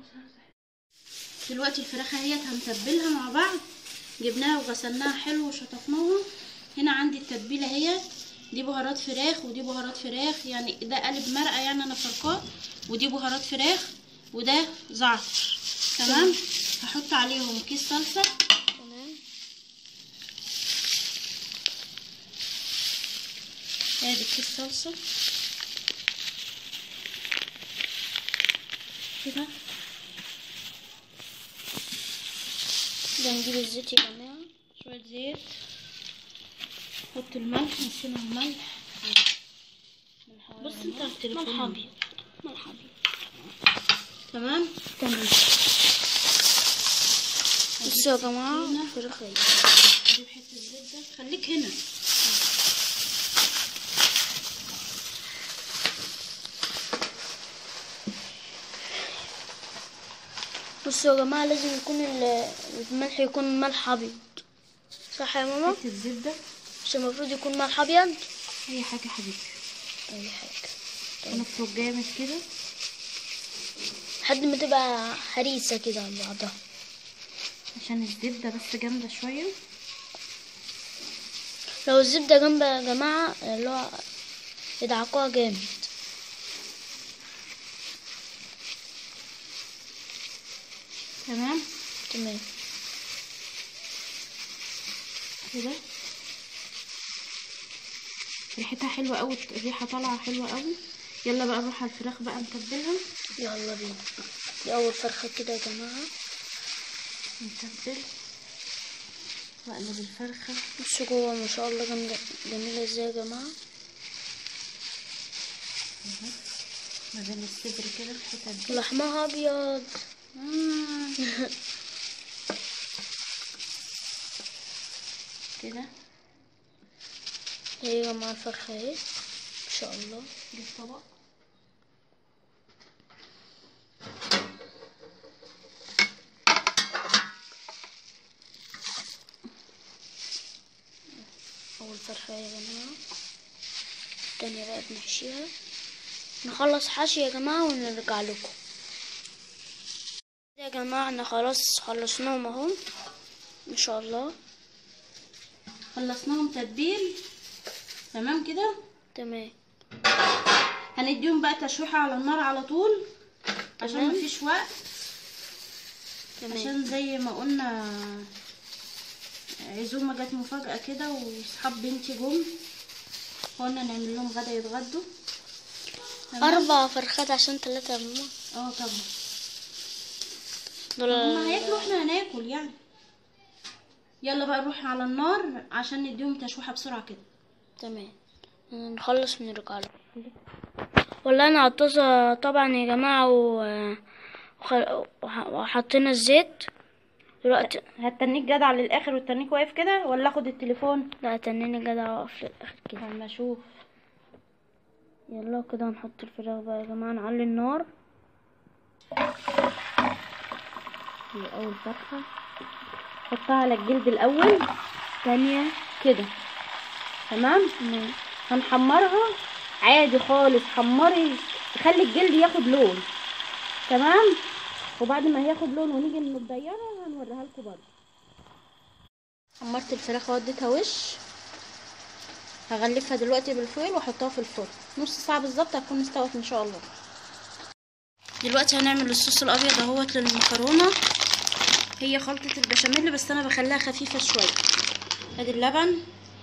دلوقتي الفراخ اهيت هنتبلها مع بعض جبناها وغسلناها حلو وشطفناها هنا عندي التتبيله اهيت دي بهارات فراخ ودي بهارات فراخ يعني ده قالب مرقه يعني انا فرقاه ودي بهارات فراخ وده زعتر تمام هحط عليهم كيس صلصه تمام ادي كيس صلصه كده ده نجيب الزيت يا جماعة شويه زيت حط الملح نسينا الملح بص انت على التليفون ملح أبيض ملح أبيض تمام تمام بصوا يا جماعة الفراخ اهي جيب حته زبده خليك هنا بصوا يا جماعة لازم يكون ال- الملح يكون ملح أبيض صح يا ماما؟ حته زبده مش المفروض يكون ملح أبيض؟ اي حاجه حبيبي أي حاجة هنفرك جامد كده لحد ما تبقى هريسة كده على بعضها عشان الزبده بس جامده شويه لو الزبدة جنبها يا جماعة اللي هو يدعكوها جامد تمام تمام كده ريحتها حلوه قوي الريحه طالعه حلوه قوي يلا بقى نروح على الفراخ بقى نتبلها يلا بينا دي أول فرخة كده يا جماعة نتبل واقلب الفرخه بصوا جوه ما شاء الله جامدة جميلة ازاي يا جماعة ما بين الصدر كده الحتت دي لحمها أبيض آه. كده اهي يا جماعة الفرخة اهي ما شاء الله دي الطبق أول فرخة يا جماعة التانية بقى بنحشيها نخلص حشي يا جماعة ونرجع لكم يا جماعة احنا خلاص خلصناهم اهو ما شاء الله خلصناهم تتبيل تمام كده تمام هنديهم بقى تشويحة على النار على طول عشان تمام. مفيش وقت تمام عشان زي ما قلنا عزومة جت مفاجأة كده وصحاب بنتي جم قلنا نعمل لهم غدا يتغدوا تمام؟ أربع فرخات عشان تلاتة يا ماما اه طبعا دول هما هياكلوا احنا هناكل يعني يلا بقى نروح على النار عشان نديهم تشويحة بسرعة كده تمام نخلص ونرجع لكم والله انا عطاسة طبعا يا جماعة و... وخ- وح- وحطينا الزيت دلوقتي هتنيك جدع للاخر والتنيك واقف كده ولا اخد التليفون لا تنيني جدع اقف للاخر كده اما اشوف يلا كده نحط الفراخ بقى يا جماعة نعلي النار دي اول فرخة حطها على الجلد الاول ثانية كده تمام تمام هنحمرها عادي خالص حمري خلي الجلد ياخد لون تمام وبعد ما ياخد لون ونيجي نضيعها هنوريها لكم برضه حمرت الفراخ واديتها وش هغلفها دلوقتي بالفويل واحطها في الفرن نص ساعه بالظبط هتكون استوت ان شاء الله دلوقتي هنعمل الصوص الابيض اهوت للمكرونه هي خلطه البشاميل بس انا بخليها خفيفه شويه ادي اللبن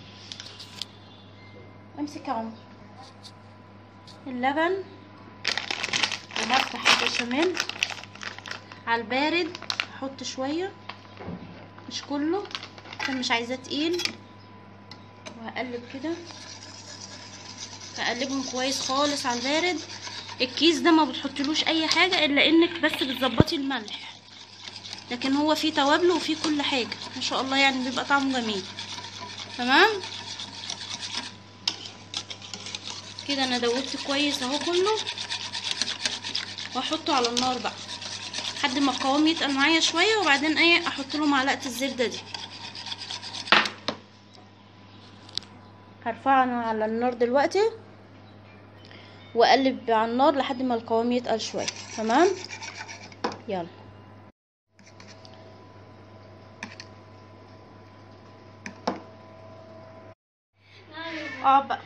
امسك يا عمر اللبن وهفتح البشاميل على البارد احط شويه مش كله عشان مش عايزاه تقيل وهقلب كده هقلبهم كويس خالص على البارد الكيس ده ما بتحطلوش اي حاجه الا انك بس بتظبطي الملح لكن هو فيه توابل وفيه كل حاجه ما شاء الله يعني بيبقى طعمه جميل تمام كده انا دوبت كويس اهو كله واحطه على النار بقى لحد ما القوام يتقل معايا شويه وبعدين ايه احط له معلقه الزبده دي هرفعه انا على النار دلوقتي واقلب على النار لحد ما القوام يتقل شويه تمام يلا اه بقى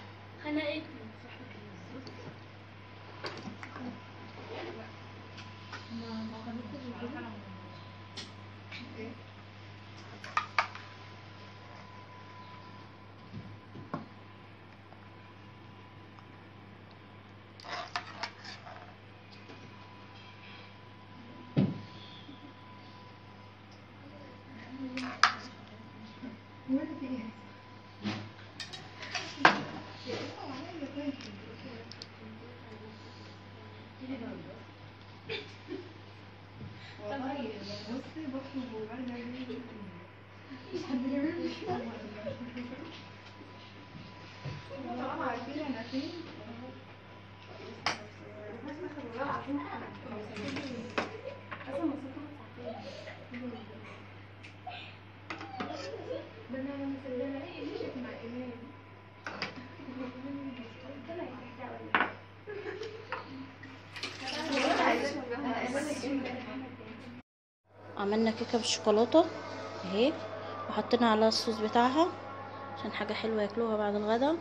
عملنا كيكه بالشوكولاته اهي وحطينا عليها الصوص بتاعها عشان حاجه حلوه ياكلوها بعد الغدا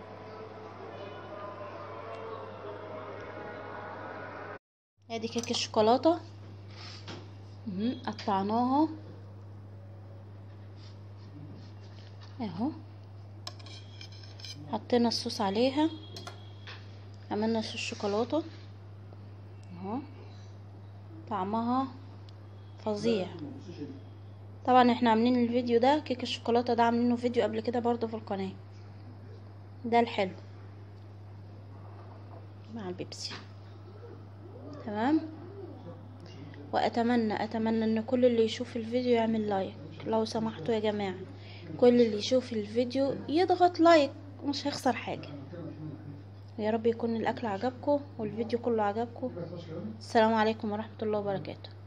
ادي كيكه الشوكولاته مهم. قطعناها اهو حطينا الصوص عليها عملنا صوص شوكولاته اهو طعمها فظيع طبعا احنا عاملين الفيديو ده كيك الشوكولاته ده عاملينه فيديو قبل كده برضو في القناه ده الحلو مع البيبسي تمام واتمنى اتمنى ان كل اللي يشوف الفيديو يعمل لايك لو سمحتوا يا جماعه كل اللي يشوف الفيديو يضغط لايك مش هيخسر حاجه يا رب يكون الاكل عجبكم والفيديو كله عجبكم السلام عليكم ورحمه الله وبركاته